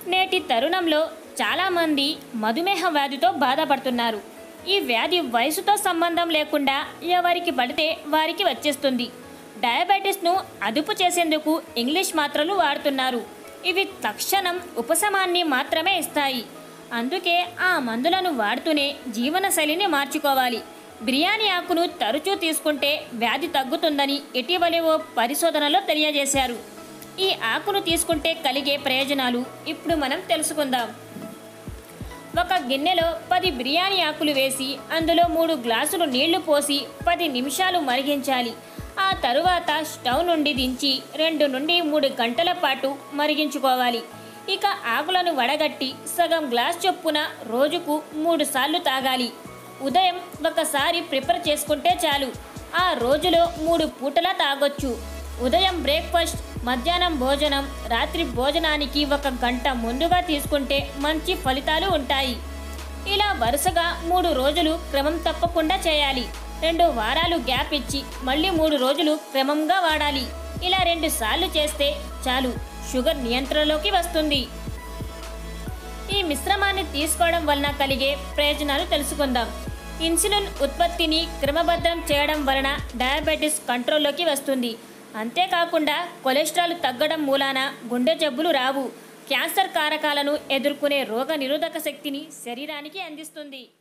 నేటి తరుణంలో చాలామంది మధుమేహ వ్యాధితో బాధపడుతున్నారు ఈ వ్యాధి వయసుతో సంబంధం లేకుండా ఎవరికి పడితే వారికి వచ్చేస్తుంది డయాబెటీస్ను అదుపు చేసేందుకు ఇంగ్లీష్ మాత్రలు వాడుతున్నారు ఇవి తక్షణం ఉపశమాన్ని మాత్రమే ఇస్తాయి అందుకే ఆ మందులను వాడుతూనే జీవనశైలిని మార్చుకోవాలి బిర్యానీ ఆకును తరచూ తీసుకుంటే వ్యాధి తగ్గుతుందని ఇటీవలి ఓ పరిశోధనలో తెలియజేశారు ఈ ఆకును తీసుకుంటే కలిగే ప్రయోజనాలు ఇప్పుడు మనం తెలుసుకుందాం ఒక గిన్నెలో పది బిర్యానీ ఆకులు వేసి అందులో మూడు గ్లాసులు నీళ్లు పోసి పది నిమిషాలు మరిగించాలి ఆ తరువాత స్టవ్ నుండి దించి రెండు నుండి మూడు గంటల పాటు మరిగించుకోవాలి ఇక ఆకులను వడగట్టి సగం గ్లాస్ చొప్పున రోజుకు మూడు సార్లు తాగాలి ఉదయం ఒకసారి ప్రిపేర్ చేసుకుంటే చాలు ఆ రోజులో మూడు పూటలా తాగొచ్చు ఉదయం బ్రేక్ఫాస్ట్ మధ్యాహ్నం భోజనం రాత్రి భోజనానికి ఒక గంట ముందుగా తీసుకుంటే మంచి ఫలితాలు ఉంటాయి ఇలా వరుసగా మూడు రోజులు క్రమం తప్పకుండా చేయాలి రెండు వారాలు గ్యాప్ ఇచ్చి మళ్ళీ మూడు రోజులు క్రమంగా వాడాలి ఇలా రెండు సార్లు చేస్తే చాలు షుగర్ నియంత్రణలోకి వస్తుంది ఈ మిశ్రమాన్ని తీసుకోవడం వలన కలిగే ప్రయోజనాలు తెలుసుకుందాం ఇన్సులిన్ ఉత్పత్తిని క్రమబద్ధం చేయడం వలన డయాబెటీస్ కంట్రోల్లోకి వస్తుంది అంతేకాకుండా కొలెస్ట్రాల్ తగ్గడం మూలాన గుండె జబ్బులు రావు క్యాన్సర్ కారకాలను ఎదుర్కొనే రోగ నిరోధక శక్తిని శరీరానికి అందిస్తుంది